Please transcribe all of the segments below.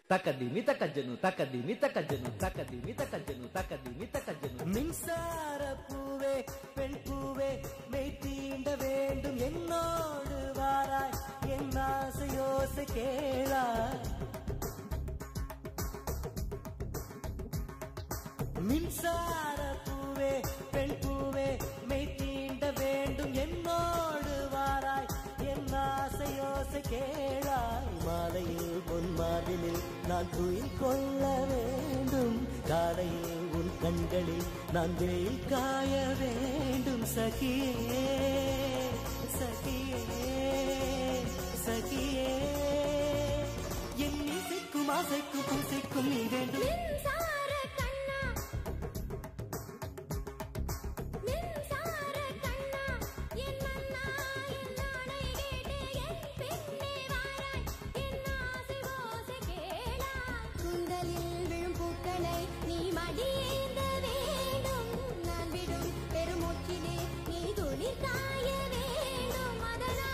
தக்கதிமி தக்கஜனு தக்கதிமி தக்கஜனு தக்கதிமி தக்கஜனு தக்கதிமி தக்கஜனு மின்சார பூவே பெண் பூவே மெய் தீண்ட வேண்டும் என்னோடு வாராய் என் ஆசை யோசை கேளாய் மின்சார பூவே பெண் பூவே மெய் தீண்ட வேண்டும் என்னோடு வாராய் என் ஆசை யோசை கேளாய் மாலையில் பொன் மாதினில் நான் துயில் கொள்ள வேண்டும் காலையில் உன் கண்களில் நான் வெயில் காய வேண்டும் சகியே சகியே சகியே என் இசைக்கும் ஆசைக்கும் பூசைக்கும் நீ வேண்டும் மின்சார கண்ணா மின்சார கண்ணா என் மன்னா என் நாடை கேட்டு என் பின்னே வாராய் என் ஆசை ஓசை கேளாய் குந்தலில் விழும் பூக்களை நீ மடியேந்த வேண்டும் நான் விடும் பெருமூச்சிலே நீ துளிர் காய வேண்டும் மதனா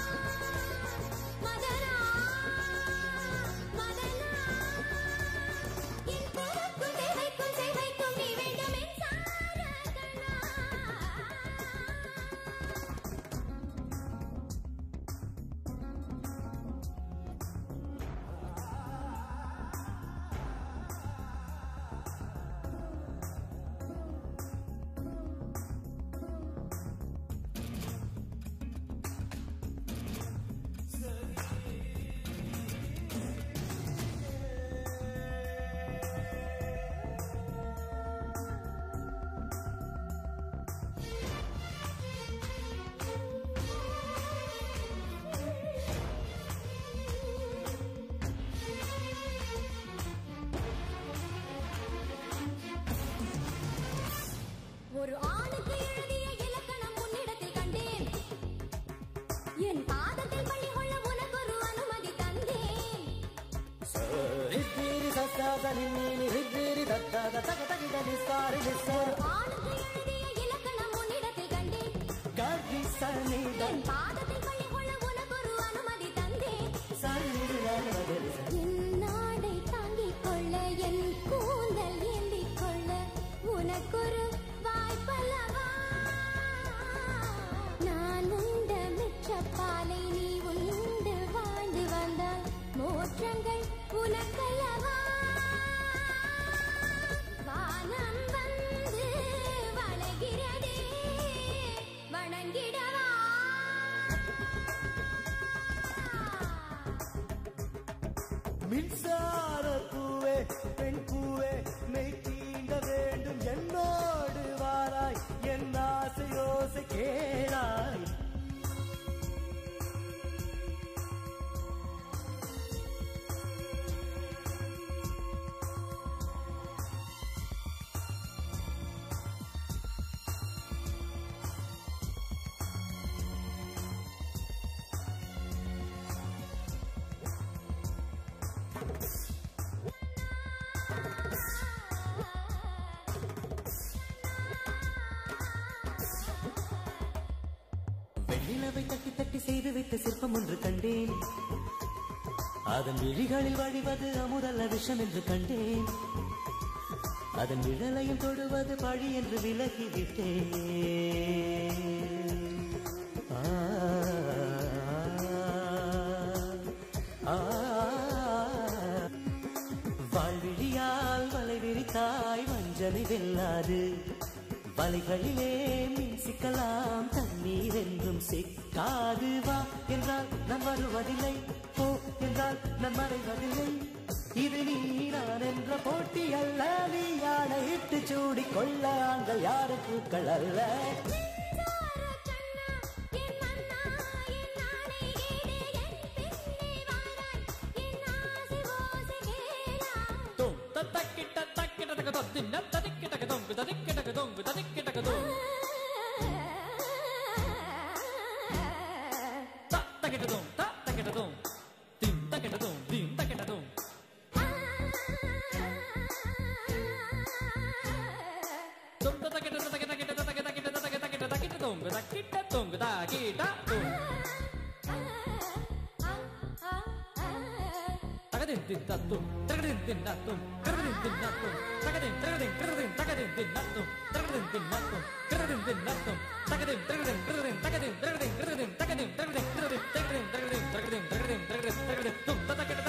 மதனா மதனா என் பிறக்கும் தேவைக்கும் சேவைக்கும் நீ வேண்டும் என் சார கண்ணா ஒரு ஆணுக்கு எழுதிய இலக்கணம் உன்னிடத்தில் கண்டேன் என் பாதத்தில் பள்ளி கொள்ள உனக்கு ஒரு அனுமதி தந்தேன் ரித்திரி சத்தாத நின்னி ரித்திரி தத்தாத தக தகித நிசாரி நிசார் ஆணுக்கு எழுதிய இலக்கணம் உன்னிடத்தில் கண்டேன் காகி சனித என் பாதத்தில் பள்ளி கொள்ள உனக்கு ஒரு அனுமதி தந்தேன் சனித என் நாடை தாங்கிக் கொள்ள என் கூந்தல் ஏந்திக் கொள்ள உனக்கொரு வாய்ப்பல்லவா நான் உண்ட மிச்சப்பாலை நீ உண்டு வாழ்ந்து வந்தால் மோற்றங்கள் உனக்கல்லவா வானம் வந்து வளைகிறதே வணங்கிடவா மின்சார பூவே பெண் பூவே மெய் தீண்ட வேண்டும் என்னோடு வாராய் என் ஆசை யோசை கேளாய் வெண்ணிலவை தட்டி தட்டி செய்து வைத்த சிற்பம் ஒன்று கண்டேன் அதன் விழிகளில் வழிவது அமுதல்ல விஷம் என்று கண்டேன் அதன் நிழலையும் தொடுவது பழி என்று விலகிவிட்டேன் ஆ, ஆ, வாழ்விழியால் வலை விரித்தாய் வஞ்சனை வெல்லாது வலைகளிலே மீன் சிக்கலாம் தண்ணீர் என்றும் சிக்காது வா என்றால் நான் வருவதில்லை போ என்றால் நான் மறைவதில்லை இது நீ நான் என்ற போட்டி அல்ல நீ யானையிட்டு சூடிக் கொள்ள ஆண்கள் யாரு பூக்கள் அல்ல மின்சார கண்ணா என் மன்னா என் நாடை கேடு என் பின்னே வாராய் என் ஆசை ஓசை கேளாய் தொம் தத்தக்கிட்ட தக்கிட்ட தக்க தொத்தின்ன ததிக்கிட்ட தொங்கு ததிக்கிட்ட தொங்கு ததிக்கிட்ட தொங்கு தக்கிட்ட தொம் தக்கிட்ட தொம் திம் தக்கிட்ட தொம் திம் தக்கிட்ட தொம் தொம் தக்கிட்ட தக்கிட்ட தக்கிட்ட தக்கிட்ட தக்கிட்ட தக்கிட்ட தக்கிட்ட தொங்கு தக்கிட்ட தொங்கு தக்கிட்ட தொங்கு தகதி தகதின் தின்னத்தும் தகதின் தின்னத்தும் தகதின் தின்னத்தும் தகதின் தகதின் தகதின் தகதின் தின்னத்தும் தகதின் தின்னத்தும் தகதின் தின்னத்தும் தகதின் தகதின் தகதின் தகதின் தகதின் தகதின் தகதின் தகதின் தகதின் தகதின் தகதின் தகதின் தகதின் தகதின் தும் ததகட